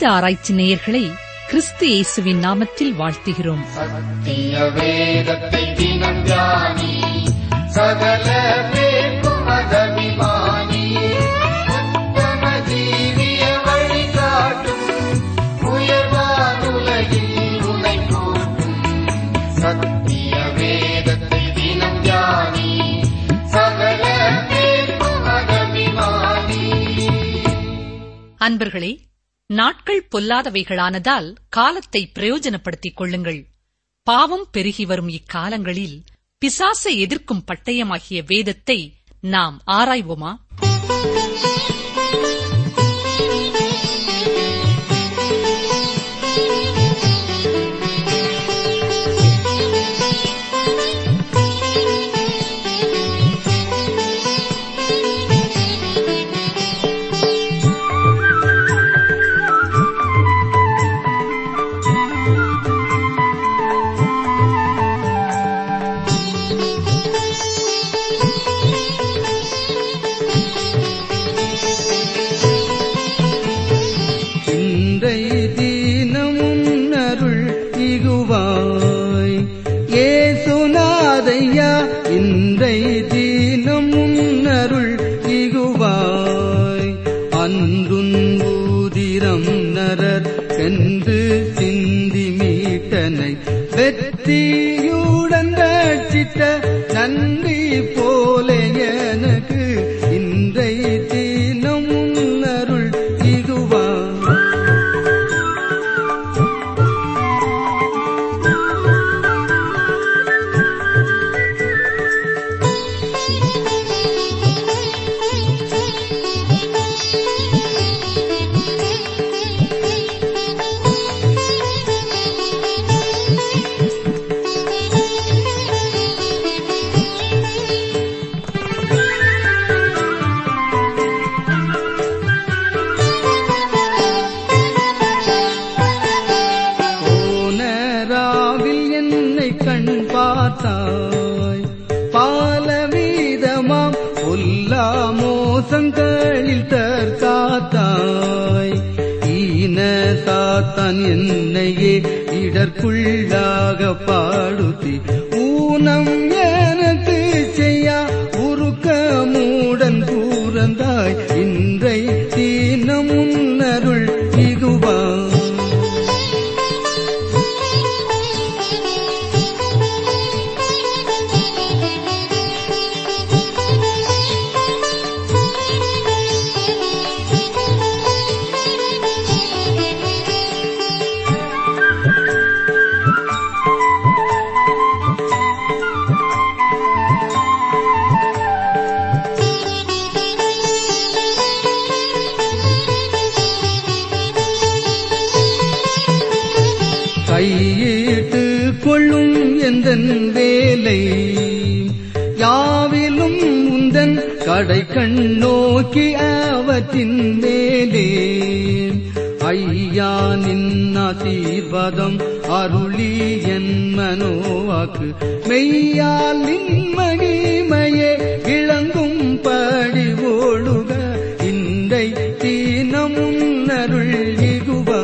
வேத ஆராய்ச்சி நேயர்களை கிறிஸ்து இயேசுவின் நாமத்தில் வாழ்த்துகிறோம் சத்திய வேதத்தை தினம் தியானி சகல பேர்க்கும் அதபிமானி உத்தம ஜீவிய வழிகாட்டும் உயர்வானுலகில் உனை போற்றும் சத்திய வேதத்தை தினம் தியானி சகல பேர்க்கும் அதபிமானி அன்பர்களே நாட்கள் பொல்லாதவைகளானதால் காலத்தை பிரயோஜனப்படுத்திக் கொள்ளுங்கள் பாவம் பெருகி வரும் இக்காலங்களில் பிசாசை எதிர்க்கும் பட்டயமாகிய வேதத்தை நாம் ஆராய்வோமா இன்றை தீனமும் அருள் இகுவாய் ஏசுநாதையா இன்றை தீனமும் அருள் இகுவாய் அன்றுன் ஊதிரம் நரர் சென்று சிந்தி மீட்டனை வெற்றியுடன் ரட்சித்த நன்றி போல எனக்கு இன்றை தீனமும் அருள் இகுவாய் போனராவில் என்னை கண் பார்த்தாய் பாலவீதமாம் பொல்லா மோசங்களில் தற்காத்தாய் ஈன சாத்தான் என்னையே இடர்க்குள்ளாக பாடுத்தி ஊனம் எனக்கு செய்யா உருக்க மூடன் கூறந்தாய் இன்றை தீனமுன் அருள் இதுவா கையிட்டு கொள்ளும் எந்தன் வேலை யாவிலும் உந்தன் கடை கண் நோக்கி அவற்றின் மேலே ஐயா நின் ஆசீர்வாதம் அருளி என் மனோவாக்கு மெய்யால் நின் மகிமையே இளங்கும் படி ஓடுக இன்றை தீனமும் அருள் இகுவா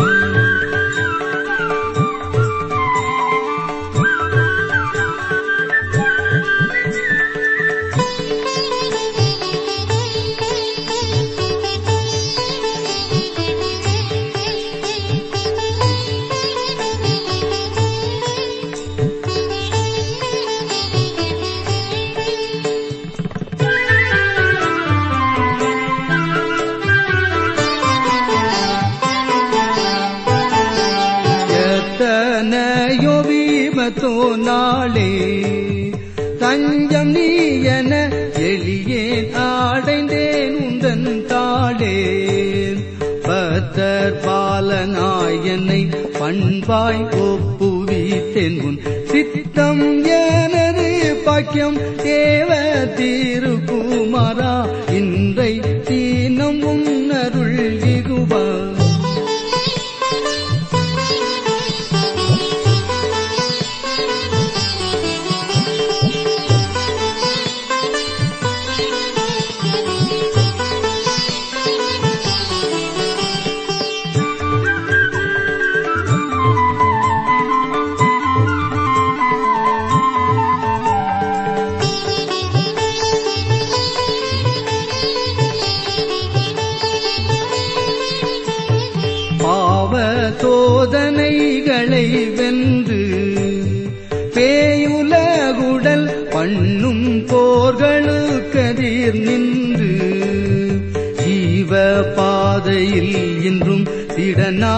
எத்தனையோ வீமத்தோ நாளே தஞ்சம் நீ என எளியேன் ஆடைந்தேன் உந்தன் தாளே பத்தர் பாலனாய் என்னை பண்பாய் ஒப்புவித்தேன் உன் சித்தம் எனது பாக்கியம் தேவ திருக்குமாரா இன்றை தீனம் உன்னருள் இகுவா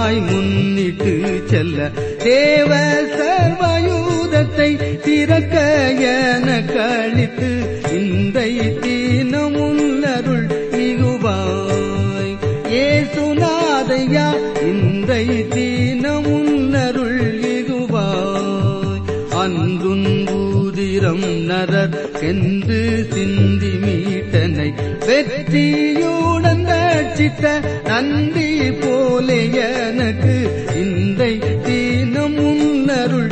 தீரமாய் முன்னிட்டு செல்ல தேவ சர்வயூதத்தை திறக்க என கழித்து இன்றை தீனமுள்ளருள் இகுவாய் ஏசுநாதையா இன்றை தீனமுள்ளருள் இகுவாய் அன்றுன் ஊதிரம் நரர் சென்று சிந்தி மீட்டனை வெற்றியுடன் ரட்சித்த நன்றி போலே எனக்கு இன்றை தீனம் உன்னருள்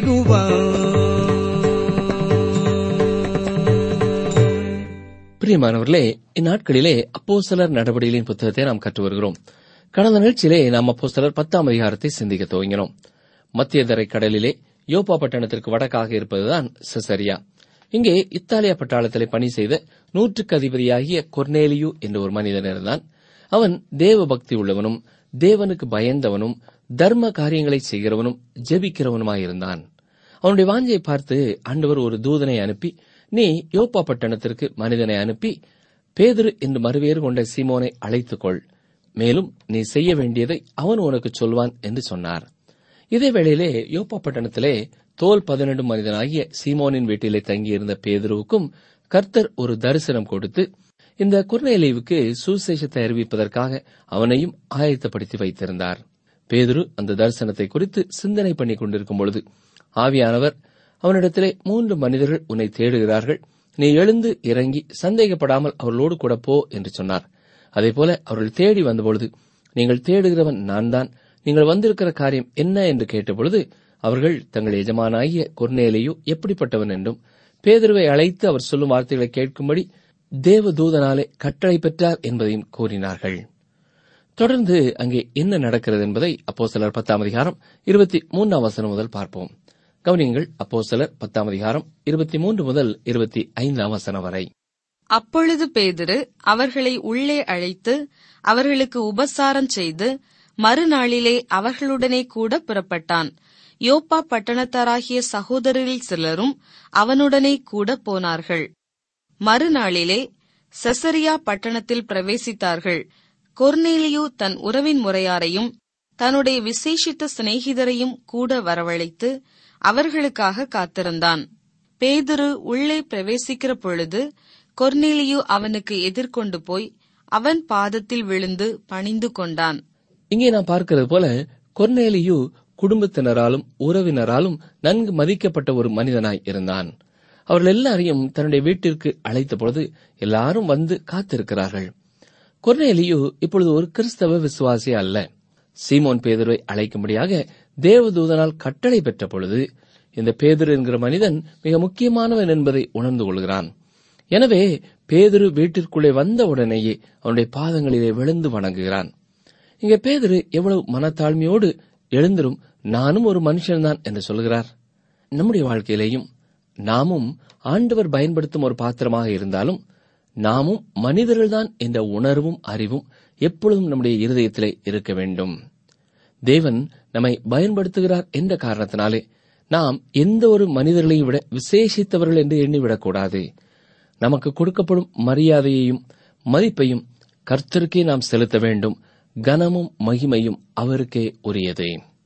இகுவாய் பிரியமானவர்களே இந்நாட்களிலே அப்போஸ்தலர் நடவடிக்கைகளின் புத்தகத்தை நாம் கற்று வருகிறோம் கடந்த நிகழ்ச்சியிலே நாம் அப்போஸ்தலர் பத்தாம் அதிகாரத்தை சிந்திக்க துவங்கினோம் மத்திய தரை கடலிலே யோப்பா பட்டணத்திற்கு வடக்காக இருப்பதுதான் செசரியா இங்கே இத்தாலிய பட்டாளத்திலே பணி செய்த நூற்றுக்கு அதிபதியாகிய கொர்னேலியு என்ற ஒரு மனிதன் இருந்தான் அவன் தேவ பக்தி உள்ளவனும் தேவனுக்கு பயந்தவனும் தர்ம காரியங்களை செய்கிறவனும் ஜெபிக்கிறவனுமாயிருந்தான் அவனுடைய வாஞ்சையை பார்த்து ஆண்டவர் ஒரு தூதனை அனுப்பி நீ யோப்பா பட்டணத்திற்கு மனிதனை அனுப்பி பேதுரு என்று மறுவேறு கொண்ட சீமோனை அழைத்துக் கொள் மேலும் நீ செய்ய வேண்டியதை அவன் உனக்கு சொல்வான் என்று சொன்னார் இதே வேளையிலே யோப்பா பட்டணத்திலே தோல் பதினெண்டு மனிதனாகிய சீமோனின் வீட்டிலே தங்கியிருந்த பேதுருவுக்கும் கர்த்தர் ஒரு தரிசனம் கொடுத்து இந்த குர்நேலிவுக்கு சுசேஷத்தை அறிவிப்பதற்காக அவனையும் ஆயத்தப்படுத்தி வைத்திருந்தார் பேதுரு அந்த தரிசனத்தை குறித்து சிந்தனை பண்ணிக் கொண்டிருக்கும் பொழுது ஆவியானவர் அவனிடத்திலே மூன்று மனிதர்கள் உன்னை தேடுகிறார்கள் நீ எழுந்து இறங்கி சந்தேகப்படாமல் அவர்களோடு கூட போ என்று சொன்னார் அதேபோல அவர்கள் தேடி வந்தபொழுது நீங்கள் தேடுகிறவன் நான் தான் நீங்கள் வந்திருக்கிற காரியம் என்ன என்று கேட்டபொழுது அவர்கள் தங்கள் எஜமானாகிய கொர்நேலியு எப்படிப்பட்டவன் என்றும் பேதுருவை அழைத்து அவர் சொல்லும் வார்த்தைகளை கேட்கும்படி தேவதூதனாலே கட்டளை பெற்றார் என்பதையும் கூறினார்கள் தொடர்ந்து அங்கே என்ன நடக்கிறது என்பதை அப்போ சிலர் பத்தாம் அதிகாரம் இருபத்தி மூன்றாம் வசனம் முதல் பார்ப்போம் கவனியங்கள் அப்போ சிலர் பத்தாம் அதிகாரம் இருபத்தி மூன்று முதல் இருபத்தி ஐந்தாம் வசனம் வரை அப்பொழுது பேதுரு அவர்களை உள்ளே அழைத்து அவர்களுக்கு உபசாரம் செய்து மறுநாளிலே அவர்களுடனே கூட புறப்பட்டான் யோப்பா பட்டணத்தாராகிய சகோதரரில் சிலரும் அவனுடனே கூட போனார்கள் மறுநாளிலே செசரியா பட்டணத்தில் பிரவேசித்தார்கள் கொர்னேலியு தன் உறவின் முறையாரையும் தன்னுடைய விசேஷித்த சிநேகிதரையும் கூட வரவழைத்து அவர்களுக்காக காத்திருந்தான் பேதுரு உள்ளே பிரவேசிக்கிற பொழுது கொர்னேலியு அவனுக்கு எதிர்கொண்டு போய் அவன் பாதத்தில் விழுந்து பணிந்து கொண்டான் இங்கே நாம் பார்க்கிறது போல கொர்நேலியு குடும்பத்தினராலும் உறவினராலும் நன்கு மதிக்கப்பட்ட ஒரு மனிதனாய் இருந்தான் அவர்கள் எல்லாரையும் தன்னுடைய வீட்டிற்கு அழைத்த பொழுது எல்லாரும் வந்து காத்திருக்கிறார்கள் கொர்நேலியு இப்பொழுது ஒரு கிறிஸ்தவ விசுவாசி அல்ல சீமோன் பேதுருவை அழைக்கும்படியாக தேவதூதனால் கட்டளை பெற்ற பொழுது இந்த பேதுரு என்கிற மனிதன் மிக முக்கியமானவன் என்பதை உணர்ந்து கொள்கிறான் எனவே பேதுரு வீட்டிற்குள்ளே வந்த உடனேயே அவனுடைய பாதங்களிலே விழுந்து வணங்குகிறான் இங்கே பேதுரு எவ்வளவு மனத்தாழ்மையோடு எழுந்திரும் நானும் ஒரு மனுஷன்தான் என்று சொல்கிறார் நம்முடைய வாழ்க்கையிலேயும் நாமும் ஆண்டவர் பயன்படுத்தும் ஒரு பாத்திரமாக இருந்தாலும் நாமும் மனிதர்கள்தான் என்ற உணர்வும் அறிவும் எப்பொழுதும் நம்முடைய இருதயத்திலே இருக்க வேண்டும் தேவன் நம்மை பயன்படுத்துகிறார் என்ற காரணத்தினாலே நாம் எந்த ஒரு மனிதர்களையும் விட விசேஷித்தவர்கள் என்று எண்ணிவிடக்கூடாது நமக்கு கொடுக்கப்படும் மரியாதையையும் மதிப்பையும் கர்த்தருக்கே நாம் செலுத்த வேண்டும் கனமும் மகிமையும் அவருக்கே உரியது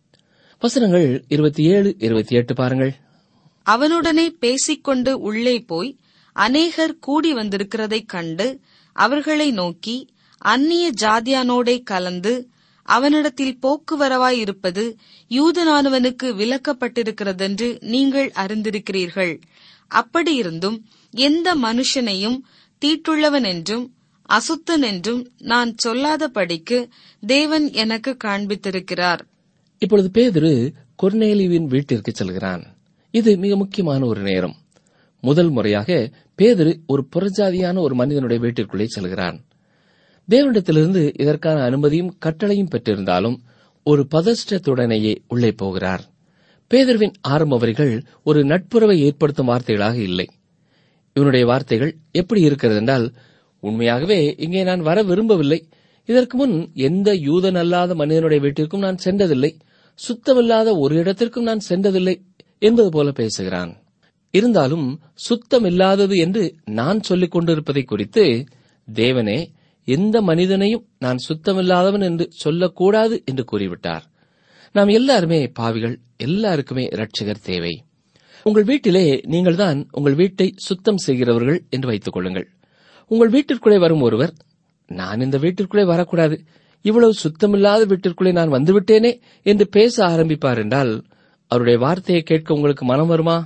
வசனங்கள் இருபத்தி ஏழு இருபத்தி எட்டு பாருங்கள் அவனுடனே பேசிக்கொண்டு உள்ளே போய் அநேகர் கூடி வந்திருக்கிறதைக் கண்டு அவர்களை நோக்கி அந்நிய ஜாதியானோடே கலந்து அவனிடத்தில் போக்குவரவாயிருப்பது யூதனானவனுக்கு விலக்கப்பட்டிருக்கிறதென்று நீங்கள் அறிந்திருக்கிறீர்கள் அப்படியிருந்தும் எந்த மனுஷனையும் தீட்டுள்ளவன் என்றும் அசுத்தன் என்றும் நான் சொல்லாதபடிக்கு தேவன் எனக்கு காண்பித்திருக்கிறார் இப்பொழுது பேதுரு கொர்நேலியுவின் வீட்டிற்கு செல்கிறான் இது மிக முக்கியமான ஒரு நேரம் முதல் முறையாக பேதுரு ஒரு புறஜாதியான ஒரு மனிதனுடைய வீட்டிற்குள்ளே செல்கிறான் தேவனிடத்திலிருந்து இதற்கான அனுமதியும் கட்டளையும் பெற்றிருந்தாலும் ஒரு பதஷ்டத்துடனேயே உள்ளே போகிறார் பேதர்வின் ஆரம்ப வரிகள் ஒரு நட்புறவை ஏற்படுத்தும் வார்த்தைகளாக இல்லை இவனுடைய வார்த்தைகள் எப்படி இருக்கிறது என்றால் உண்மையாகவே இங்கே நான் வர விரும்பவில்லை இதற்கு முன் எந்த யூதன் அல்லாத மனிதனுடைய வீட்டிற்கும் நான் சென்றதில்லை சுத்தமில்லாத ஒரு இடத்திற்கும் நான் சென்றதில்லை என்பது போல பேசுகிறான் இருந்தாலும் சுத்தமில்லாதது என்று நான் சொல்லிக் கொண்டிருப்பதை குறித்து தேவனே எந்த மனிதனையும் நான் சுத்தமில்லாதவன் என்று சொல்லக்கூடாது என்று கூறிவிட்டார் நாம் எல்லாருமே பாவிகள் எல்லாருக்குமே இரட்சகர் தேவை உங்கள் வீட்டிலே நீங்கள்தான் உங்கள் வீட்டை சுத்தம் செய்கிறவர்கள் என்று வைத்துக் கொள்ளுங்கள் உங்கள் வீட்டிற்குள்ளே வரும் ஒருவர் நான் இந்த வீட்டிற்குள்ளே வரக்கூடாது இவ்வளவு சுத்தமில்லாத வீட்டிற்குள்ளே நான் வந்துவிட்டேனே என்று பேச ஆரம்பிப்பார் என்றால் அவருடைய வார்த்தையை கேட்க உங்களுக்கு மனம் வருமா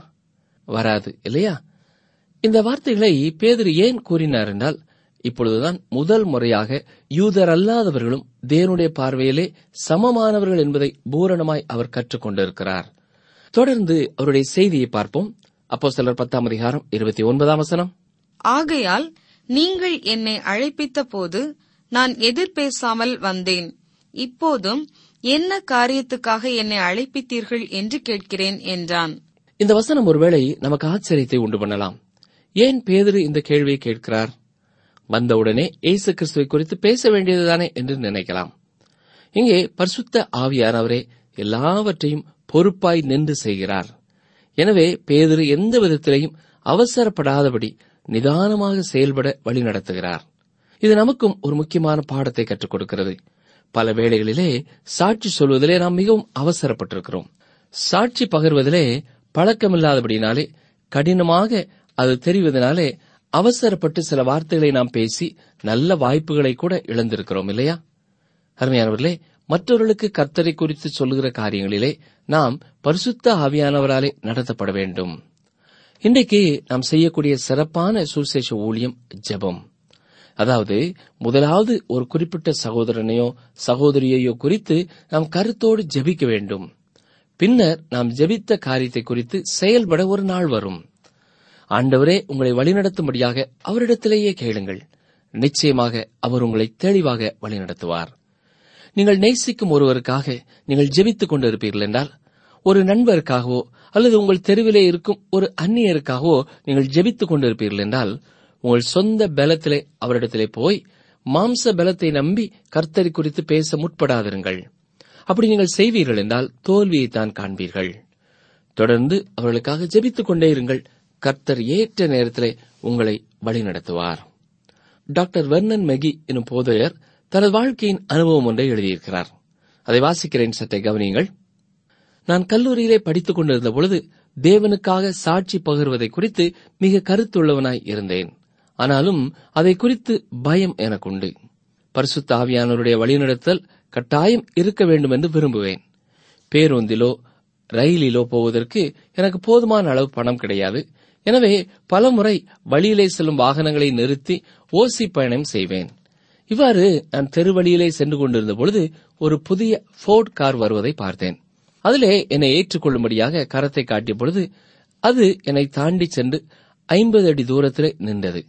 வராது இல்லையா இந்த வார்த்தைகளை பேதுரு ஏன் கூறினார் என்றால் இப்பொழுதுதான் முதல் முறையாக யூதர் அல்லாதவர்களும் தேவனுடைய பார்வையிலே சமமானவர்கள் என்பதை பூரணமாய் அவர் கற்றுக்கொண்டிருக்கிறார் தொடர்ந்து அவருடைய செய்தியை பார்ப்போம் அப்போ சிலர் பத்தாம் அதிகாரம் இருபத்தி ஒன்பதாம் வசனம் ஆகையால் நீங்கள் என்னை அழைப்பித்த போது நான் எதிர்பேசாமல் வந்தேன் இப்போதும் என்ன காரியத்துக்காக என்னை அழைப்பித்தீர்கள் என்று கேட்கிறேன் என்றான் இந்த வசனம் ஒருவேளை நமக்கு ஆச்சரியத்தை உண்டு பண்ணலாம் ஏன் பேதுரு இந்த கேள்வியை கேட்கிறார் வந்தவுடனே இயேசு கிறிஸ்துவை குறித்து பேச வேண்டியதுதானே என்று நினைக்கலாம் இங்கே பரிசுத்த ஆவியானவரே எல்லாவற்றையும் பொறுப்பாய் நின்று செய்கிறார் எனவே பேதுரு எந்த விதத்திலையும் அவசரப்படாதபடி நிதானமாக செயல்பட வழிநடத்துகிறார் இது நமக்கும் ஒரு முக்கியமான பாடத்தை கற்றுக் கொடுக்கிறது பல வேளைகளிலே சாட்சி சொல்வதிலே நாம் மிகவும் அவசரப்பட்டிருக்கிறோம் சாட்சி பகர்வதிலே பழக்கமில்லாதபடினாலே கடினமாக அது தெரிவதனாலே அவசரப்பட்டு சில வார்த்தைகளை நாம் பேசி நல்ல வாய்ப்புகளை கூட இழந்திருக்கிறோம் இல்லையா அருமையானவர்களே மற்றவர்களுக்கு கர்த்தரை குறித்து சொல்லுகிற காரியங்களிலே நாம் பரிசுத்த ஆவியானவராலே நடத்தப்பட வேண்டும் இன்றைக்கு நாம் செய்யக்கூடிய சிறப்பான சுசேஷ ஊழியம் ஜெபம் அதாவது முதலாவது ஒரு குறிப்பிட்ட சகோதரனையோ சகோதரியையோ குறித்து நாம் கருத்தோடு ஜெபிக்க வேண்டும் பின்னர் நாம் ஜெபித்த காரியத்தை குறித்து செயல்பட ஒரு நாள் வரும் ஆண்டவரே உங்களை வழிநடத்தும்படியாக அவரிடத்திலேயே கேளுங்கள் நிச்சயமாக அவர் உங்களை தெளிவாக வழிநடத்துவார் நீங்கள் நேசிக்கும் ஒருவருக்காக நீங்கள் ஜெபித்துக் கொண்டிருப்பீர்கள் என்றால் ஒரு நண்பருக்காகவோ அல்லது உங்கள் தெருவிலே இருக்கும் ஒரு அந்நியருக்காகவோ நீங்கள் ஜெபித்துக் கொண்டிருப்பீர்கள் என்றால் உங்கள் சொந்த பலத்திலே அவரிடத்திலே போய் மாம்ச பலத்தை நம்பி கர்த்தரை குறித்து பேச முற்படாதிருங்கள் அப்படி நீங்கள் செய்வீர்கள் என்றால் தோல்வியைத்தான் காண்பீர்கள் தொடர்ந்து அவர்களுக்காக ஜெபித்துக் கொண்டே இருங்கள் கர்த்தர் ஏற்ற நேரத்திலே உங்களை வழிநடத்துவார் டாக்டர் வெர்னன் மெகி எனும் போதையர் தனது வாழ்க்கையின் அனுபவம் ஒன்றை எழுதியிருக்கிறார் அதை வாசிக்கிறேன் சற்றே கவனியுங்கள் நான் கல்லூரியிலே படித்துக் கொண்டிருந்த பொழுது தேவனுக்காக சாட்சி பகிர்வதை குறித்து மிக கருத்துள்ளவனாய் இருந்தேன் ஆனாலும் அதை குறித்து பயம் எனக்குண்டு பரிசுத்த ஆவியானவருடைய வழிநடத்தல் கட்டாயம் இருக்க வேண்டும் என்று விரும்புவேன் பேருந்திலோ ரயிலிலோ போவதற்கு எனக்கு போதுமான அளவு பணம் கிடையாது எனவே பலமுறை வழியிலே செல்லும் வாகனங்களை நிறுத்தி ஓசி பயணம் செய்வேன் இவ்வாறு நான் தெருவழியிலே சென்று கொண்டிருந்த பொழுது ஒரு புதிய ஃபோர்ட் கார் வருவதை பார்த்தேன் அதிலே என்னை ஏற்றுக்கொள்ளும்படியாக கரத்தை காட்டிய பொழுது அது என்னை தாண்டி சென்று ஐம்பது அடி தூரத்திலே நின்றது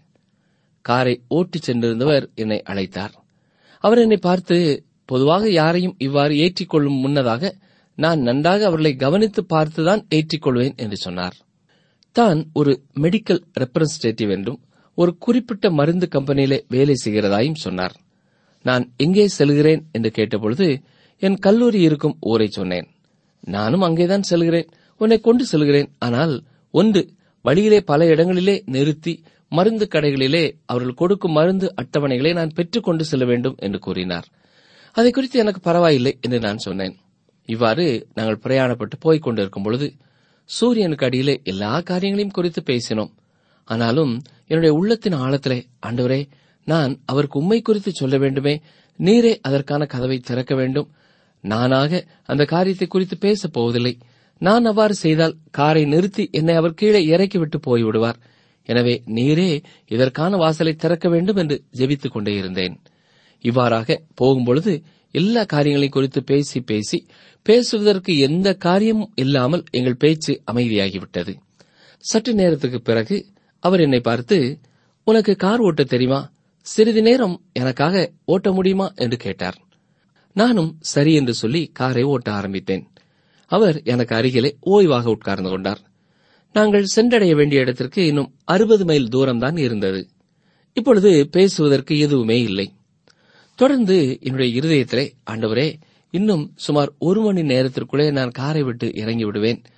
காரை ஓட்டிச் சென்றிருந்தவர் என்னை அழைத்தார் அவர் என்னை பார்த்து பொதுவாக யாரையும் இவ்வாறு ஏற்றிக்கொள்ளும் முன்னதாக நான் நன்றாக அவர்களை கவனித்து பார்த்துதான் ஏற்றிக்கொள்வேன் என்று சொன்னார் தான் ஒரு மெடிக்கல் ரெப்ரசன்டேட்டிவ் என்றும் ஒரு குறிப்பிட்ட மருந்து கம்பெனியிலே வேலை செய்கிறதாயும் சொன்னார் நான் எங்கே செல்கிறேன் என்று கேட்டபொழுது என் கல்லூரி இருக்கும் ஊரை சொன்னேன் நானும் அங்கேதான் செல்கிறேன் உன்னை கொண்டு செல்கிறேன் ஆனால் ஒன்று வழியிலே பல இடங்களிலே நிறுத்தி மருந்து கடைகளிலே அவர்கள் கொடுக்கும் மருந்து அட்டவணைகளை நான் பெற்றுக்கொண்டு செல்ல வேண்டும் என்று கூறினார் அதை குறித்து எனக்கு பரவாயில்லை என்று நான் சொன்னேன் இவ்வாறு நாங்கள் பிரயாணப்பட்டு போய்க் கொண்டிருக்கும் பொழுது சூரியனுக்கு அடியிலே எல்லா காரியங்களையும் குறித்து பேசினோம் ஆனாலும் என்னுடைய உள்ளத்தின் ஆழத்திலே ஆண்டவரே நான் அவருக்கு உண்மை குறித்து சொல்ல வேண்டுமே நீரே அதற்கான கதவை திறக்க வேண்டும் நானாக அந்த காரியத்தை குறித்து பேசப் போவதில்லை நான் அவ்வாறு செய்தால் காரை நிறுத்தி என்னை அவர் கீழே இறக்கி விட்டு போய்விடுவார் எனவே நீரே இதற்கான வாசலை திறக்க வேண்டும் என்று ஜெபித்துக் கொண்டே இருந்தேன் இவ்வாறாக போகும்பொழுது எல்லா காரியங்களையும் குறித்து பேசி பேசி பேசுவதற்கு எந்த காரியமும் இல்லாமல் எங்கள் பேச்சு அமைதியாகிவிட்டது சற்று நேரத்துக்கு பிறகு அவர் என்னை பார்த்து உனக்கு கார் ஓட்ட தெரியுமா சிறிது நேரம் எனக்காக ஓட்ட முடியுமா என்று கேட்டார் நானும் சரி என்று சொல்லி காரை ஓட்ட ஆரம்பித்தேன் அவர் எனக்கு அருகிலே ஓய்வாக உட்கார்ந்து கொண்டார் நாங்கள் சென்றடைய வேண்டிய இடத்திற்கு இன்னும் அறுபது மைல் தூரம்தான் இருந்தது இப்பொழுது பேசுவதற்கு எதுவுமே இல்லை தொடர்ந்து என்னுடைய இருதயத்திலே ஆண்டவரே இன்னும் சுமார் ஒரு மணி நேரத்திற்குள்ளே நான் காரை விட்டு இறங்கி விடுவேன்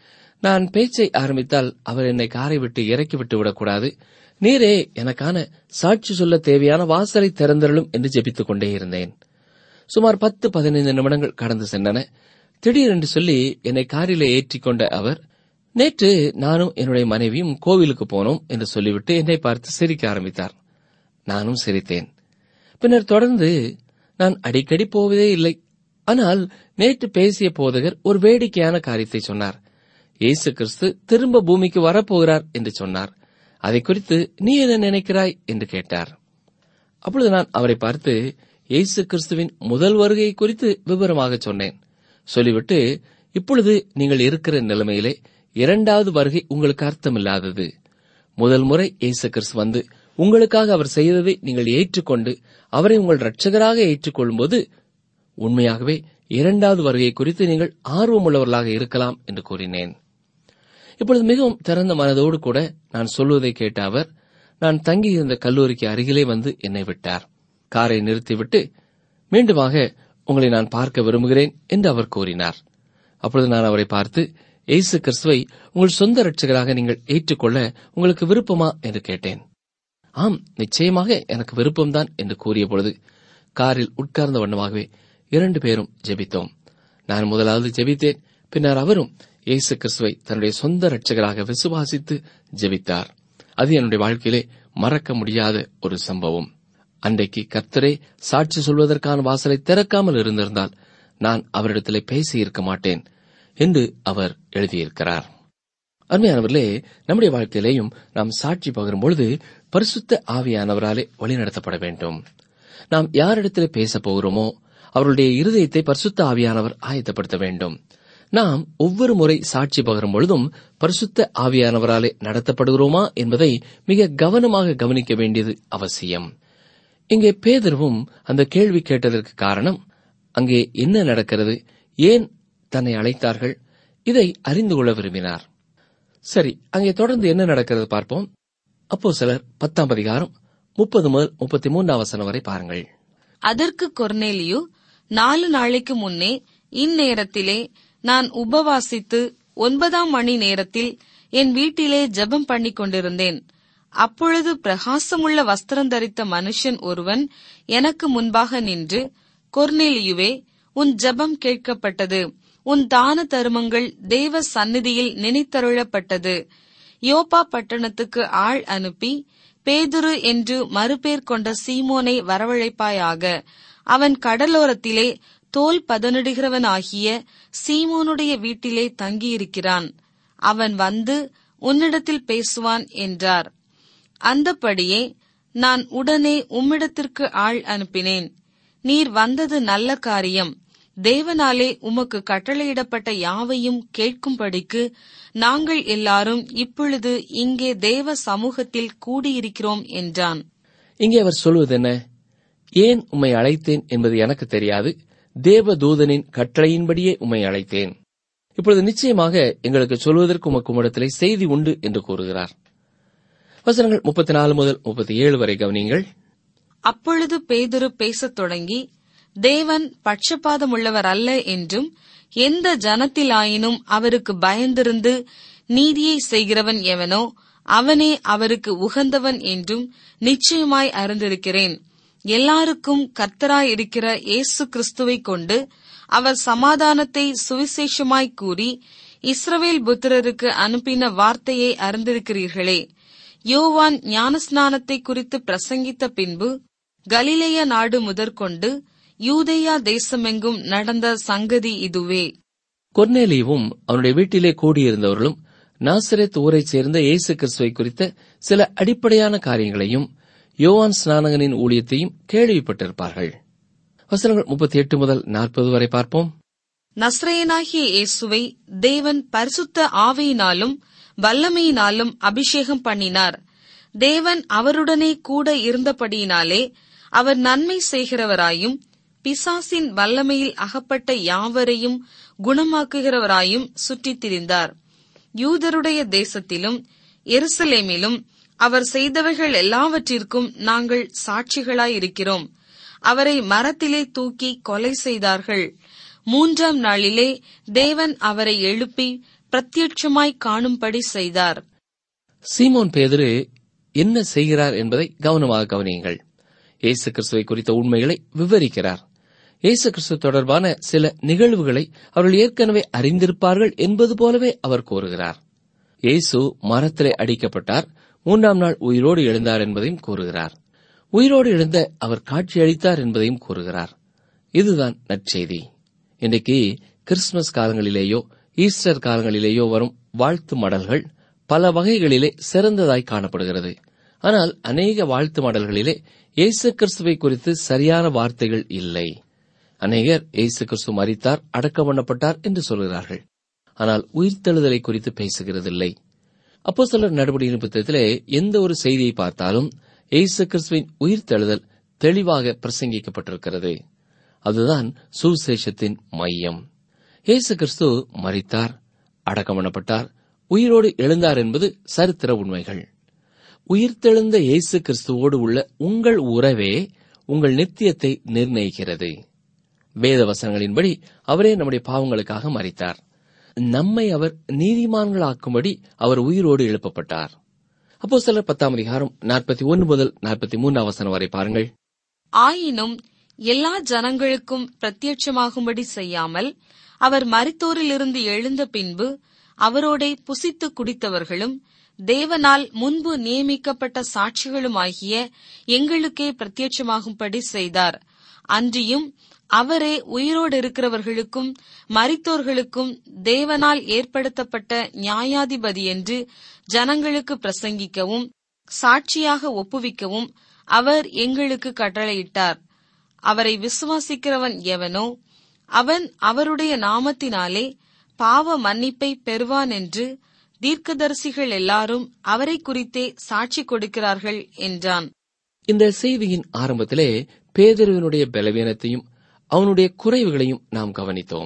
நான் பேச்சை ஆரம்பித்தால் அவர் என்னை காரை விட்டு இறக்கி விட்டு விடக்கூடாது நீரே எனக்கான சாட்சி சொல்ல தேவையான வாசலை திறந்தருளும் என்று ஜெபித்துக் கொண்டே இருந்தேன் சுமார் பத்து பதினைந்து நிமிடங்கள் கடந்து சென்றன திடீரென்று சொல்லி என்னை காரிலே ஏற்றிக் கொண்ட அவர் நேற்று நானும் என்னுடைய மனைவியும் கோவிலுக்கு போனோம் என்று சொல்லிவிட்டு என்னை பார்த்து சிரிக்க ஆரம்பித்தார் நானும் சிரித்தேன் பின்னர் தொடர்ந்து நான் அடிக்கடி போவதே இல்லை ஆனால் நேற்று பேசிய போதகர் ஒரு வேடிக்கையான காரியத்தை சொன்னார் இயேசு கிறிஸ்து திரும்ப பூமிக்கு வரப்போகிறார் என்று சொன்னார் அதை குறித்து நீ என்ன நினைக்கிறாய் என்று கேட்டார் அப்பொழுது நான் அவரை பார்த்து இயேசு கிறிஸ்துவின் முதல் வருகை குறித்து விவரமாக சொன்னேன் சொல்லிவிட்டு இப்பொழுது நீங்கள் இருக்கிற நிலைமையிலே இரண்டாவது வருகை உங்களுக்கு அர்த்தமில்லாதது முதல் முறை இயேசு கிறிஸ்து வந்து உங்களுக்காக அவர் செய்ததை நீங்கள் ஏற்றுக்கொண்டு அவரை உங்கள் இரட்சகராக ஏற்றுக்கொள்ளும்போது உண்மையாகவே இரண்டாவது வருகை குறித்து நீங்கள் ஆர்வமுள்ளவர்களாக இருக்கலாம் என்று கூறினேன் இப்பொழுது மிகவும் திறந்த மனதோடு கூட நான் சொல்வதை கேட்ட அவர் நான் தங்கியிருந்த கல்லூரிக்கு அருகிலே வந்து என்னை விட்டார் காரை நிறுத்திவிட்டு மீண்டுமாக உங்களை நான் பார்க்க விரும்புகிறேன் என்று அவர் கூறினார் அப்பொழுது நான் அவரை பார்த்து இயேசு கிறிஸ்துவை உங்கள் சொந்த இரட்சகராக நீங்கள் ஏற்றுக்கொள்ள உங்களுக்கு விருப்பமா என்று கேட்டேன் ஆம் நிச்சயமாக எனக்கு விருப்பம்தான் என்று கூறிய பொழுது காரில் உட்கார்ந்த வண்ணமாகவே இரண்டு பேரும் ஜெபித்தோம் நான் முதலாவது ஜெபித்தேன் பின்னர் அவரும் இயேசு கிறிஸ்துவை தன்னுடைய சொந்த இரட்சகராக விசுவாசித்து ஜெபித்தார் அது என்னுடைய வாழ்க்கையிலே மறக்க முடியாத ஒரு சம்பவம் அன்றைக்கு கர்த்தரே சாட்சி சொல்வதற்கான வாசலை திறக்காமல் இருந்திருந்தால் நான் அவரிடத்திலே பேசியிருக்க மாட்டேன் என்று அவர் எழுதியிருக்கிறார் அருமையானவர்களே நம்முடைய வாழ்க்கையிலேயும் நாம் சாட்சி பகரும் பொழுது பரிசுத்த ஆவியானவராலே வழிநடத்தப்பட வேண்டும் நாம் யாரிடத்திலே பேசப் போகிறோமோ அவருடைய இருதயத்தை பரிசுத்த ஆவியானவர் ஆயத்தப்படுத்த வேண்டும் நாம் ஒவ்வொரு முறை சாட்சி பகரும் பொழுதும் பரிசுத்த ஆவியானவராலே நடத்தப்படுகிறோமா என்பதை மிக கவனமாக கவனிக்க வேண்டியது அவசியம் இங்கே பேதர்வும் அந்த கேள்வி கேட்டதற்கு காரணம் அங்கே என்ன நடக்கிறது ஏன் தன்னை அழைத்தார்கள் இதை அறிந்து கொள்ள விரும்பினார் சரி அங்கே தொடர்ந்து என்ன நடக்கிறது பார்ப்போம் அப்போ சிலர் பத்தாம் அதிகாரம் முப்பது முதல் முப்பத்தி மூன்றாம் வசனம் வரை பாருங்கள் அதற்கு கொர்னேலியு நாலு நாளைக்கு முன்னே இந்நேரத்திலே நான் உபவாசித்து ஒன்பதாம் மணி நேரத்தில் என் வீட்டிலே ஜெபம் பண்ணிக் கொண்டிருந்தேன் அப்பொழுது பிரகாசமுள்ள வஸ்திரம் தரித்த மனுஷன் ஒருவன் எனக்கு முன்பாக நின்று கொர்னேலியுவே உன் ஜெபம் கேட்கப்பட்டது உன் தான தருமங்கள் தேவ சந்நிதியில் நினைத்தருளப்பட்டது யோப்பா பட்டணத்துக்கு ஆள் அனுப்பி பேதுரு என்று மறுபேர் கொண்ட சீமோனை வரவழைப்பாயாக அவன் கடலோரத்திலே தோல் பதனிடுகிறவனாகிய சீமோனுடைய வீட்டிலே தங்கியிருக்கிறான் அவன் வந்து உன்னிடத்தில் பேசுவான் என்றார் அந்தப்படியே நான் உடனே உம்மிடத்திற்கு ஆள் அனுப்பினேன் நீர் வந்தது நல்ல காரியம் தேவனாலே உமக்கு கட்டளையிடப்பட்ட யாவையும் கேட்கும்படிக்கு நாங்கள் எல்லாரும் இப்பொழுது இங்கே தேவ சமூகத்தில் கூடியிருக்கிறோம் என்றான் இங்கே அவர் சொல்வது என்ன ஏன் உம்மை அழைத்தேன் என்பது எனக்கு தெரியாது தேவ தூதனின் கட்டளையின்படியே உம்மை அழைத்தேன் இப்பொழுது நிச்சயமாக எங்களுக்கு சொல்வதற்கு உமக்கு உம்மிடத்திலே செய்தி உண்டு என்று கூறுகிறார் வசனங்கள் முப்பத்தி நாலு முதல் முப்பத்தி ஏழு வரை கவனியுங்கள் அப்பொழுது பேதுரு பேசத் தொடங்கி தேவன் பட்சபாதமுள்ளவர் அல்ல என்றும் எந்த ஜனத்திலாயினும் அவருக்கு பயந்திருந்து நீதியை செய்கிறவன் எவனோ அவனே அவருக்கு உகந்தவன் என்றும் நிச்சயமாய் அறிந்திருக்கிறேன் எல்லாருக்கும் கர்த்தராய் இருக்கிற இயேசு கிறிஸ்துவை கொண்டு அவர் சமாதானத்தை சுவிசேஷமாய் கூறி இஸ்ரவேல் புத்திரருக்கு அனுப்பின வார்த்தையை அறிந்திருக்கிறீர்களே யோவான் ஞானஸ்நானத்தை குறித்து பிரசங்கித்த பின்பு கலிலேய நாடு முதற்கொண்டு யூதேயா தேசமெங்கும் நடந்த சங்கதி இதுவே கொர்னேலியும் அவனுடைய வீட்டிலே கூடியிருந்தவர்களும் நாசரேத் ஊரைச் சேர்ந்த இயேசு கிறிஸ்துவை குறித்த சில அடிப்படையான காரியங்களையும் யோவான் ஸ்நானகனின் ஊழியத்தையும் கேள்விப்பட்டிருப்பார்கள் வசனங்கள் முப்பத்தி எட்டு முதல் நாற்பது வரை பார்ப்போம் நஸ்ரேயனாகிய இயேசுவை தேவன் பரிசுத்த ஆவியினாலும் வல்லமையினாலும் அபிஷேகம் பண்ணினார் தேவன் அவருடனே கூட இருந்தபடியினாலே அவர் நன்மை செய்கிறவராயும் பிசாசின் வல்லமையில் அகப்பட்ட யாவரையும் குணமாக்குகிறவராயும் சுற்றித் திரிந்தார் யூதருடைய தேசத்திலும் எருசலேமிலும் அவர் செய்தவைகள் எல்லாவற்றிற்கும் நாங்கள் சாட்சிகளாயிருக்கிறோம் அவரை மரத்திலே தூக்கி கொலை செய்தார்கள் மூன்றாம் நாளிலே தேவன் அவரை எழுப்பி பிரத்யட்சமாய் காணும்படி செய்தார் சீமோன் பேதுரு என்ன செய்கிறார் என்பதை கவனமாக கவனியுங்கள் இயேசு கிறிஸ்துவை குறித்த உண்மைகளை விவரிக்கிறார் இயேசு கிறிஸ்து தொடர்பான சில நிகழ்வுகளை அவர்கள் ஏற்கனவே அறிந்திருப்பார்கள் என்பது போலவே அவர் கூறுகிறார் இயேசு மரத்திலே அடிக்கப்பட்டார் மூன்றாம் நாள் உயிரோடு எழுந்தார் என்பதையும் கூறுகிறார் உயிரோடு எழுந்த அவர் காட்சியளித்தார் என்பதையும் கூறுகிறார் இதுதான் நற்செய்தி இன்றைக்கு கிறிஸ்துமஸ் காலங்களிலேயோ ஈஸ்டர் காலங்களிலேயோ வரும் வாழ்த்து மடல்கள் பல வகைகளிலே சிறந்ததாய் காணப்படுகிறது ஆனால் அநேக வாழ்த்து மடல்களிலே இயேசு கிறிஸ்துவை குறித்து சரியான வார்த்தைகள் இல்லை அநேகர் இயேசு கிறிஸ்து மரித்தார் அடக்கம் பண்ணப்பட்டார் என்று சொல்கிறார்கள் ஆனால் உயிர்த்தெழுதலை குறித்து பேசுகிறதில்லை அப்போ சிலர் நடவடிக்கையின் புத்தகத்திலே எந்த ஒரு செய்தியை பார்த்தாலும் இயேசு கிறிஸ்துவின் உயிர்த்தெழுதல் தெளிவாக பிரசங்கிக்கப்பட்டிருக்கிறது அதுதான் சுவிசேஷத்தின் மையம் இயேசு கிறிஸ்து மரித்தார் அடக்கம் பண்ணப்பட்டார் உயிரோடு எழுந்தார் என்பது சரித்திர உண்மைகள் உயிர்த்தெழுந்த இயேசு கிறிஸ்துவோடு உள்ள உங்கள் உறவே உங்கள் நித்தியத்தை நிர்ணயிக்கிறது வேத வசனங்களின்படி அவரே நம்முடைய பாவங்களுக்காக மரித்தார் நம்மை அவர் நீதிமான்களாக்கும்படி அவர் உயிரோடு எழுப்பப்பட்டார் அப்போ சிலர் பத்தாம் அதிகாரம் நாற்பத்தி ஒன்று முதல் நாற்பத்தி மூன்றாம் வசனம் வரை பாருங்கள் ஆயினும் எல்லா ஜனங்களுக்கும் பிரத்யட்சமாகும்படி செய்யாமல் அவர் மரித்தோரிலிருந்து எழுந்த பின்பு அவரோடே புசித்து குடித்தவர்களும் தேவனால் முன்பு நியமிக்கப்பட்ட சாட்சிகளுமாகிய எங்களுக்கே பிரத்யட்சமாகும்படி செய்தார் அன்றியும் அவரே உயிரோடு இருக்கிறவர்களுக்கும் மரித்தோர்களுக்கும் தேவனால் ஏற்படுத்தப்பட்ட நியாயாதிபதி என்று ஜனங்களுக்கு பிரசங்கிக்கவும் சாட்சியாக ஒப்புவிக்கவும் அவர் எங்களுக்கு கட்டளையிட்டார் அவரை விசுவாசிக்கிறவன் எவனோ அவன் அவருடைய நாமத்தினாலே பாவ மன்னிப்பை பெறுவான் என்று தீர்க்கதரிசிகள் எல்லாரும் அவரை குறித்தே சாட்சி கொடுக்கிறார்கள் என்றான் இந்த செய்தியின் ஆரம்பத்திலே பேதுருவினுடைய பலவீனத்தையும் அவனுடைய குறைவுகளையும் நாம் கவனித்தோம்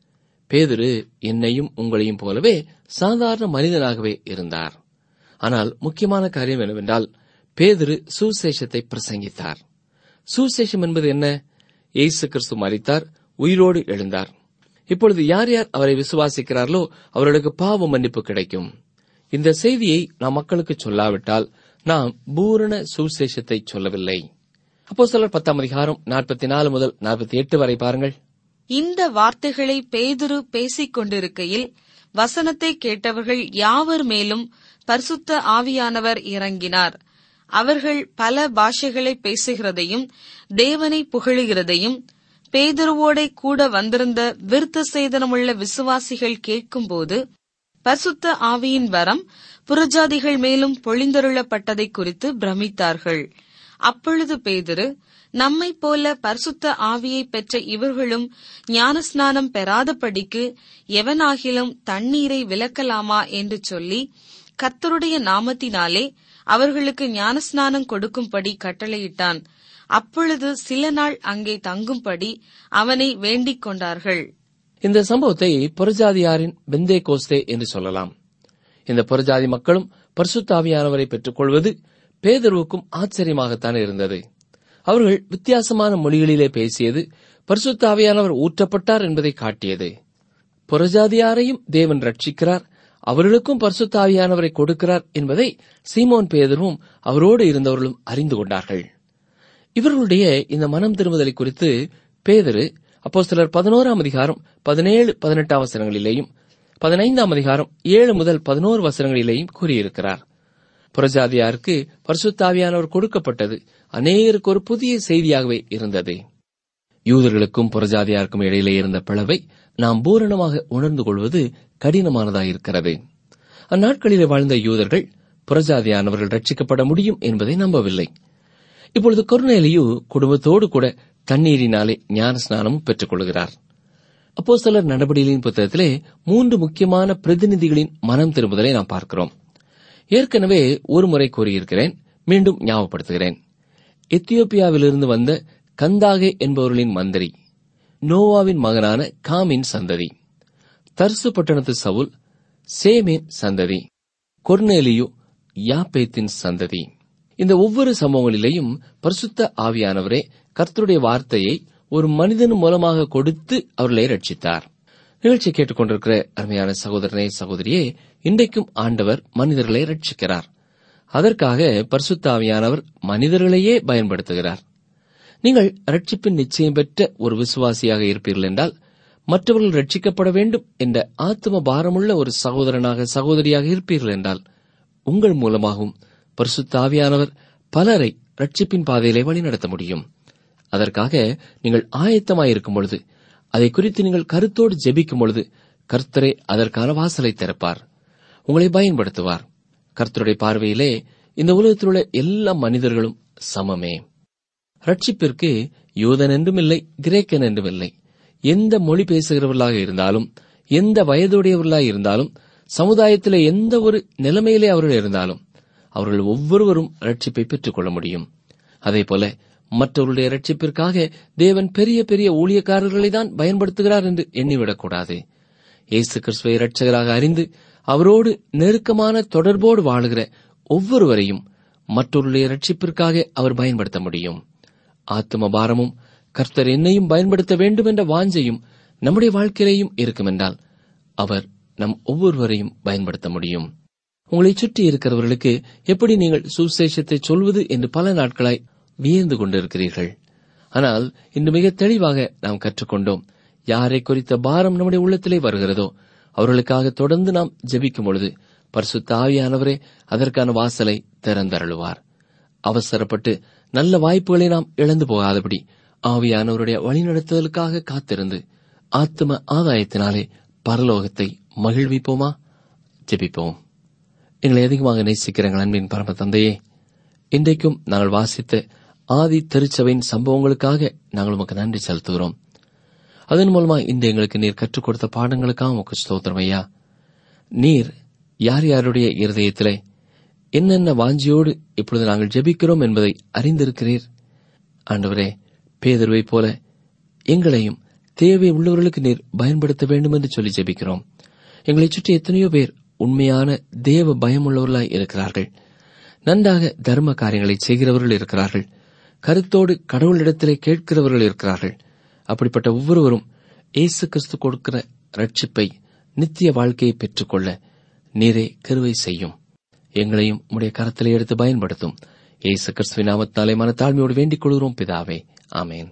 பேதுரு என்னையும் உங்களையும் போலவே சாதாரண மனிதனாகவே இருந்தார் ஆனால் முக்கியமான காரியம் என்னவென்றால் பேதுரு சுசேஷத்தை பிரசங்கித்தார் சுசேஷம் என்பது என்ன இயேசு கிறிஸ்து மரித்தார் உயிரோடு எழுந்தார் இப்பொழுது யார் யார் அவரை விசுவாசிக்கிறார்களோ அவர்களுக்கு பாவ மன்னிப்பு கிடைக்கும் இந்த செய்தியை நாம் மக்களுக்கு சொல்லாவிட்டால் நாம் பூரண சுசேஷத்தை சொல்லவில்லை அப்போ சிலர் பத்தாம் அதிகாரம் நாற்பத்தி நாலு முதல் நாற்பத்தி எட்டு வரை பாருங்கள் இந்த வார்த்தைகளை பேதுரு பேசிக் கொண்டிருக்கையில் வசனத்தை கேட்டவர்கள் யாவர் மேலும் பரிசுத்த ஆவியானவர் இறங்கினார் அவர்கள் பல பாஷைகளை பேசுகிறதையும் தேவனை புகழுகிறதையும் பேதுருவோடே கூட வந்திருந்த விருத்த சேதனமுள்ள விசுவாசிகள் கேட்கும்போது பரிசுத்த ஆவியின் வரம் புறஜாதிகள் மேலும் பொழிந்தருளப்பட்டதை குறித்து பிரமித்தார்கள் அப்பொழுது பேதுரு நம்மைப் போல பரிசுத்த ஆவியை பெற்ற இவர்களும் ஞானஸ்நானம் பெறாதபடிக்கு எவனாகிலும் தண்ணீரை விலக்கலாமா என்று சொல்லி கர்த்தருடைய நாமத்தினாலே அவர்களுக்கு ஞானஸ்நானம் கொடுக்கும்படி கட்டளையிட்டான் அப்பொழுது சில நாள் அங்கே தங்கும்படி அவனை வேண்டிக் கொண்டார்கள் இந்த சம்பவத்தை புறஜாதியாரின் பெந்தே கோஸ்தே என்று சொல்லலாம் இந்த புறஜாதி மக்களும் பரிசுத்தாவியானவரை பெற்றுக்கொள்வது பேதருவுக்கும் ஆச்சரியமாகத்தான் இருந்தது அவர்கள் வித்தியாசமான மொழிகளிலே பேசியது பரிசுத்தாவியானவர் ஊற்றப்பட்டார் என்பதை காட்டியது புறஜாதியாரையும் தேவன் ரட்சிக்கிறார் அவர்களுக்கும் பரிசுத்தாவியானவரை கொடுக்கிறார் என்பதை சீமோன் பேதரும் அவரோடு இருந்தவர்களும் அறிந்து கொண்டார்கள் இவர்களுடைய இந்த மனம் திரும்புதலை குறித்து பேதரு அப்போ சிலர் பதினோராம் அதிகாரம் பதினேழு பதினெட்டாம் வசனங்களிலேயும் பதினைந்தாம் அதிகாரம் ஏழு முதல் பதினோரு வசனங்களிலேயும் கூறியிருக்கிறார் புறஜாதியாருக்கு பரிசுத்தாவியானவர் கொடுக்கப்பட்டது அநேகருக்கு ஒரு புதிய செய்தியாகவே இருந்தது யூதர்களுக்கும் புறஜாதியாருக்கும் இடையிலே இருந்த பிளவை நாம் பூரணமாக உணர்ந்து கொள்வது கடினமானதாயிருக்கிறது அந்நாட்களிலே வாழ்ந்த யூதர்கள் புறஜாதியானவர்கள் ரட்சிக்கப்பட முடியும் என்பதை நம்பவில்லை இப்பொழுது கொர்நேலியு குடும்பத்தோடு கூட தண்ணீரினாலே ஞான ஸ்நானமும் பெற்றுக் கொள்கிறார் அப்போ சிலர் நடவடிக்கையின் புத்தகத்திலே மூன்று முக்கியமான பிரதிநிதிகளின் மனம் திரும்புதலை நாம் பார்க்கிறோம் ஏற்கனவே ஒரு முறை கூறியிருக்கிறேன் மீண்டும் ஞாபகப்படுத்துகிறேன் எத்தியோப்பியாவிலிருந்து வந்த கந்தாகே என்பவர்களின் மந்திரி நோவாவின் மகனான காமின் சந்ததி தர்சு பட்டணத்து சவுல் சேமின் சந்ததி கொர்னேலியு யாப்பேத்தின் சந்ததி இந்த ஒவ்வொரு சம்பவங்களிலேயும் பரிசுத்த ஆவியானவரே கர்த்தருடைய வார்த்தையை ஒரு மனிதன் மூலமாக கொடுத்து அவர்களை ரட்சித்தார் நிகழ்ச்சி கேட்டுக்கொண்டிருக்கிற அருமையான சகோதரனே சகோதரியே இன்றைக்கும் ஆண்டவர் மனிதர்களை ரட்சிக்கிறார் அதற்காக பரிசுத்தாவியானவர் மனிதர்களையே பயன்படுத்துகிறார் நீங்கள் ரட்சிப்பின் நிச்சயம் பெற்ற ஒரு விசுவாசியாக இருப்பீர்கள் என்றால் மற்றவர்கள் ரட்சிக்கப்பட வேண்டும் என்ற ஆத்ம பாரமுள்ள ஒரு சகோதரனாக சகோதரியாக இருப்பீர்கள் என்றால் உங்கள் மூலமாகவும் பரிசுத்தாவியானவர் பலரை ரட்சிப்பின் பாதையிலே வழிநடத்த முடியும் அதற்காக நீங்கள் ஆயத்தமாயிருக்கும் பொழுது அதை குறித்து நீங்கள் கருத்தோடு ஜெபிக்கும் பொழுது கர்த்தரே அதற்கான வாசலை திறப்பார் உங்களை பயன்படுத்துவார் கர்த்தருடைய பார்வையிலே இந்த உலகத்தில் உள்ள எல்லா மனிதர்களும் சமமே ரட்சிப்பிற்கு யூதன் என்றும் இல்லை கிரேக்கன் என்றும் இல்லை எந்த மொழி பேசுகிறவர்களாக இருந்தாலும் எந்த வயதுடையவர்களாக இருந்தாலும் சமுதாயத்திலே எந்த ஒரு நிலைமையிலே அவர்கள் இருந்தாலும் அவர்கள் ஒவ்வொருவரும் ரட்சிப்பை பெற்றுக் கொள்ள முடியும் அதேபோல மற்றவருடைய ரட்சிப்பிற்காக தேவன் பெரிய பெரிய ஊழியக்காரர்களை தான் பயன்படுத்துகிறார் என்று எண்ணிவிடக்கூடாது இயேசு கிறிஸ்துவை இரட்சகராக அறிந்து அவரோடு நெருக்கமான தொடர்போடு வாழுகிற ஒவ்வொருவரையும் மற்றவருடைய ரட்சிப்பிற்காக அவர் பயன்படுத்த முடியும் ஆத்ம பாரமும் கர்த்தர் என்னையும் பயன்படுத்த வேண்டும் என்ற வாஞ்சையும் நம்முடைய வாழ்க்கையிலேயும் இருக்கும் என்றால் அவர் நம் ஒவ்வொருவரையும் பயன்படுத்த முடியும் உங்களை சுற்றி இருக்கிறவர்களுக்கு எப்படி நீங்கள் சுசேஷத்தை சொல்வது என்று பல நாட்களாய் வியந்து கொண்டிருக்கிறீர்கள் ஆனால் இன்று மிக தெளிவாக நாம் கற்றுக்கொண்டோம் யாரை குறித்த பாரம் நம்முடைய உள்ளத்திலே வருகிறதோ அவர்களுக்காக தொடர்ந்து நாம் ஜெபிக்கும் பொழுது பரிசுத்த ஆவியானவரே அதற்கான வாசலை திறந்தருளுவார் அவசரப்பட்டு நல்ல வாய்ப்புகளை நாம் இழந்து போகாதபடி ஆவியானவருடைய வழிநடத்துதலுக்காக காத்திருந்து ஆத்ம ஆதாயத்தினாலே பரலோகத்தை மகிழ்விப்போமா ஜெபிப்போம் எங்களை அதிகமாக நேசிக்கிறங்கள் அன்பின் பரம தந்தையே இன்றைக்கும் நாங்கள் வாசித்த ஆதி திருச்சபையின் சம்பவங்களுக்காக நாங்கள் உமக்கு நன்றி செலுத்துகிறோம் அதன் மூலமா இந்த எங்களுக்கு நீர் கற்றுக் கொடுத்த பாடங்களுக்காக உமக்கு ஸ்தோத்திரம் ஐயா நீர் யார் யாருடைய இருதயத்திலே என்னென்ன வாஞ்சியோடு இப்பொழுது நாங்கள் ஜெபிக்கிறோம் என்பதை அறிந்திருக்கிறீர் ஆண்டவரே பேதர்வைப் போல எங்களையும் தேவை உள்ளவர்களுக்கு நீர் பயன்படுத்த வேண்டும் என்று சொல்லி ஜெபிக்கிறோம் எங்களைச் சுற்றி எத்தனையோ பேர் உண்மையான தேவ பயமுள்ளவர்களாய் இருக்கிறார்கள் நன்றாக தர்ம காரியங்களை செய்கிறவர்கள் இருக்கிறார்கள் கருத்தோடு கடவுளிடத்திலே கேட்கிறவர்கள் இருக்கிறார்கள் அப்படிப்பட்ட ஒவ்வொருவரும் இயேசு கிறிஸ்து கொடுக்கிற ரட்சிப்பை நித்திய வாழ்க்கையை பெற்றுக்கொள்ள நீரே கருவை செய்யும் எங்களையும் உடைய கரத்திலே எடுத்து பயன்படுத்தும் இயேசு கிறிஸ்துவின் நாமத்தாலே மன தாழ்மையோடு வேண்டிக் கொள்கிறோம் பிதாவே ஆமேன்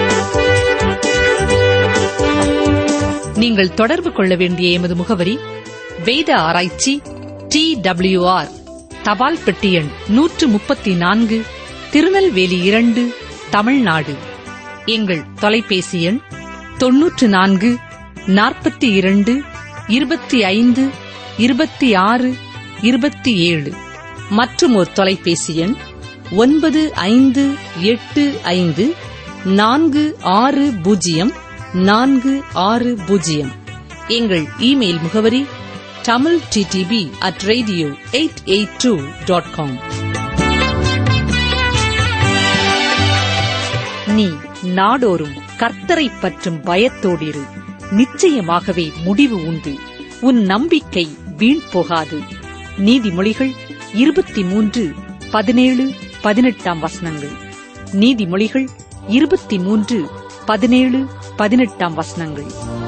நீங்கள் தொடர்பு கொள்ள வேண்டிய எமது முகவரி வேத ஆராய்ச்சி டி ஆர் தபால் பெட்டி எண் நூற்று முப்பத்தி நான்கு திருநெல்வேலி இரண்டு தமிழ்நாடு எங்கள் தொலைபேசி எண் தொன்னூற்று நான்கு நாற்பத்தி இரண்டு இருபத்தி ஐந்து இருபத்தி ஆறு இருபத்தி ஏழு மற்றும் ஒரு தொலைபேசி எண் ஒன்பது ஐந்து எட்டு ஐந்து நான்கு ஆறு பூஜ்ஜியம் நான்கு ஆறு பூஜ்ஜியம் எங்கள் இமெயில் முகவரி Tamil TDP at radio eight eight two dot com நீ நாடோறும் கர்த்தரை பற்றும் பயத்தோடிரு நிச்சயமாகவே முடிவு உண்டு உன் நம்பிக்கை வீண் போகாது நீதிமொழிகள் இருபத்தி மூன்று பதினேழு பதினெட்டாம் வசனங்கள் நீதிமொழிகள் இருபத்தி மூன்று பதினேழு பதினெட்டாம் வசனங்கள்